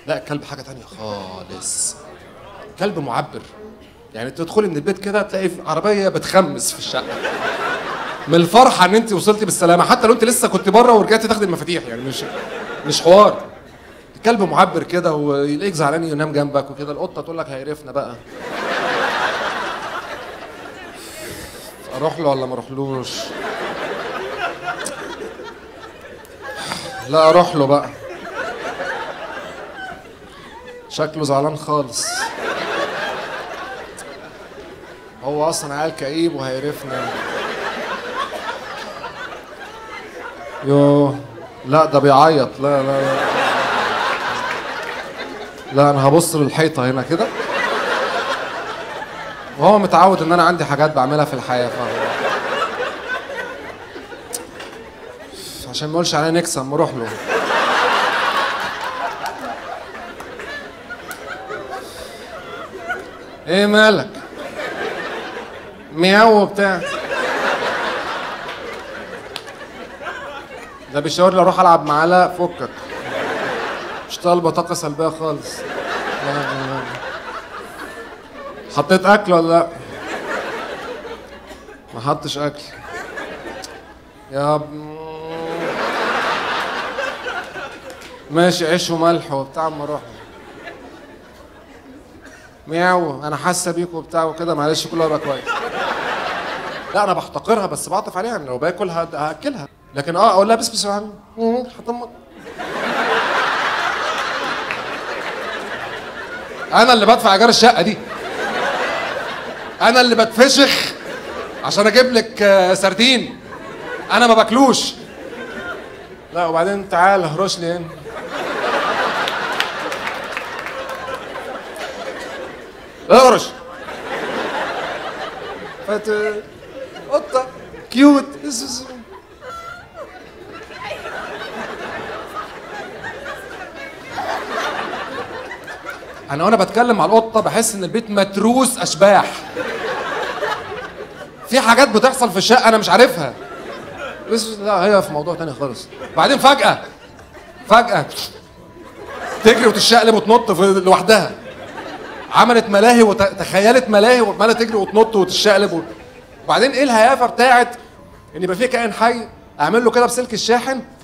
لا الكلب حاجه تانية خالص كلب معبر يعني تدخلي من البيت كده تلاقي في عربيه بتخمس في الشقه من الفرحه ان انت وصلتي بالسلامه حتى لو انت لسه كنت بره ورجعتي تاخدي المفاتيح يعني مش مش حوار كلب معبر كده ويلاقيك زعلان ينام جنبك وكده القطه تقول لك هيقرفنا بقى اروح له ولا ما اروحلوش لا اروح له بقى شكله زعلان خالص هو اصلا عيال كئيب وهيقرفنا يو لا ده بيعيط لا لا لا لا انا هبص للحيطه هنا كده وهو متعود ان انا عندي حاجات بعملها في الحياه ف... عشان ما اقولش عليه نكسب ما اروح له ايه مالك مياو بتاع ده بيشاور لي اروح العب معاه لا فكك مش طالبه طاقه سلبيه خالص لا لا لا. حطيت اكل ولا لا ما حطش اكل يا ب... ماشي عيش وملح وبتاع اما اروح مياو انا حاسه بيك وبتاع وكده معلش كله هيبقى كويس لا انا بحتقرها بس بعطف عليها يعني لو باكل هد- هاكلها لكن اه اقول لها بس بس حطم انا اللي بدفع ايجار الشقه دي انا اللي بتفشخ عشان اجيب لك آه، سردين انا ما باكلوش لا وبعدين تعال هرش لي هنا اهرش فت قطه كيوت اس- اس- انا وانا بتكلم على القطه بحس ان البيت متروس اشباح في حاجات بتحصل في الشقه انا مش عارفها بس لا هي في موضوع تاني خالص بعدين فجاه فجاه تجري وتشقلب وتنط في لوحدها عملت ملاهي وتخيلت ملاهي وعماله تجري وتنط وتشقلب و... وبعدين ايه الهيافه بتاعت ان يبقى في كائن حي اعمل له كده بسلك الشاحن